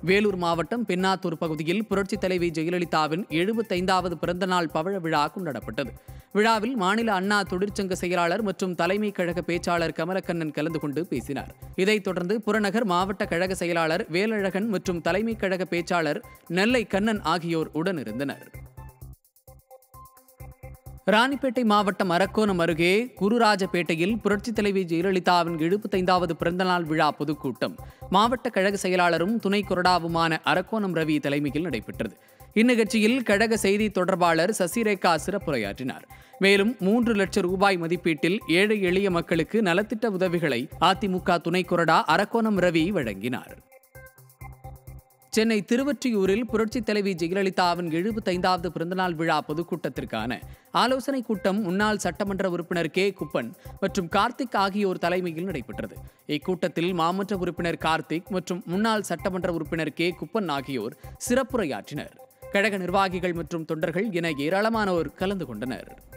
வேலூர் மாவட்டம் பெண்ணாத்தூர் பகுதியில் புரட்சித் தலைவி ஜெயலலிதாவின் எழுபத்தைந்தாவது பிறந்தநாள் பவழ விழா கொண்டாடப்பட்டது விழாவில் மாநில அண்ணா தொழிற்சங்க செயலாளர் மற்றும் தலைமை கழக பேச்சாளர் கமலக்கண்ணன் கலந்து கொண்டு பேசினார் இதைத் தொடர்ந்து புறநகர் மாவட்ட கழக செயலாளர் வேலழகன் மற்றும் தலைமை கழக பேச்சாளர் நெல்லை கண்ணன் ஆகியோர் உடனிருந்தனர் ராணிப்பேட்டை மாவட்டம் அரக்கோணம் அருகே குருராஜபேட்டையில் புரட்சித் தலைவி ஜெயலலிதாவின் எழுபத்தைந்தாவது பிறந்தநாள் விழா பொதுக்கூட்டம் மாவட்ட கழக செயலாளரும் துணை கொறடாவுமான அரக்கோணம் ரவி தலைமையில் நடைபெற்றது இந்நிகழ்ச்சியில் கழக செய்தி தொடர்பாளர் சசிரேகா சிறப்புரையாற்றினார் மேலும் மூன்று லட்சம் ரூபாய் மதிப்பீட்டில் ஏழை எளிய மக்களுக்கு நலத்திட்ட உதவிகளை அதிமுக துணை கொறடா அரக்கோணம் ரவி வழங்கினார் சென்னை திருவொற்றியூரில் புரட்சித் தலைவி ஜெயலலிதாவின் எழுபத்தைந்தாவது பிறந்தநாள் விழா பொதுக்கூட்டத்திற்கான ஆலோசனைக் கூட்டம் முன்னாள் சட்டமன்ற உறுப்பினர் கே குப்பன் மற்றும் கார்த்திக் ஆகியோர் தலைமையில் நடைபெற்றது இக்கூட்டத்தில் மாமன்ற உறுப்பினர் கார்த்திக் மற்றும் முன்னாள் சட்டமன்ற உறுப்பினர் கே குப்பன் ஆகியோர் சிறப்புரையாற்றினர் கழக நிர்வாகிகள் மற்றும் தொண்டர்கள் என ஏராளமானோர் கலந்து கொண்டனர்